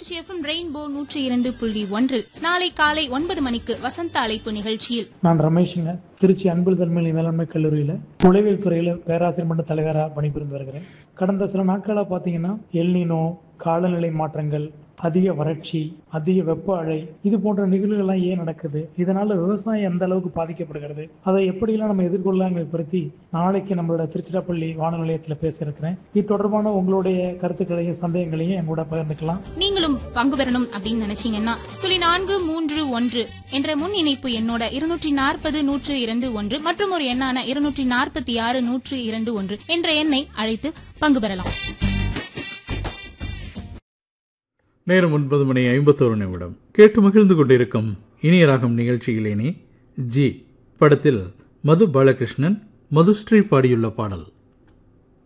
Trichy FM rainbow நூற்றி இரண்டு புள்ளி ஒன்று நாளை காலை ஒன்பது மணிக்கு வசந்த அழைப்பு நிகழ்ச்சியில் நான் ரமேஷுங்க திருச்சி அன்பில் தன்மையில மேலாண்மை கல்லூரியில் உளவியல் துறையில் பேராசிரியர் மன்ற தலைவராக பணிபுரிந்து வருகிறேன் கடந்த சில நாட்களாக பார்த்தீங்கன்னா எல்னினோ காலநிலை மாற்றங்கள் அதிக வறட்சி அதிக வெப்ப அலை இது போன்ற நிகழ்வுகள்லாம் ஏன் நடக்குது இதனால விவசாயம் எந்த அளவுக்கு பாதிக்கப்படுகிறது அதை எப்படியெல்லாம் நம்ம எதிர்கொள்ளலாங்கிறத பற்றி நாளைக்கு நம்மளோட திருச்சிராப்பள்ளி வானொலி நிலையத்தில் பேச இருக்கிறேன் இது தொடர்பான உங்களுடைய கருத்துக்களையும் சந்தேகங்களையும் என் கூட பகிர்ந்துக்கலாம் நீங்களும் பங்கு பெறணும் அப்படின்னு நினைச்சீங்கன்னா சொல்லி நான்கு மூன்று ஒன்று என்ற முன் இணைப்பு எண்ணோட இருநூற்றி நாற்பது நூற்று இரண்டு ஒன்று மற்றும் ஒரு எண்ணான இருநூற்றி நாற்பத்தி ஆறு நூற்று இரண்டு ஒன்று என்ற எண்ணை அழைத்து பங்கு பெறலாம் நேரம் ஒன்பது மணி ஐம்பத்தோரு நிமிடம் கேட்டு மகிழ்ந்து கொண்டிருக்கும் இனிய ராகம் நிகழ்ச்சியிலேனே ஜி படத்தில் மது பாலகிருஷ்ணன் மதுஸ்ரீ பாடியுள்ள பாடல்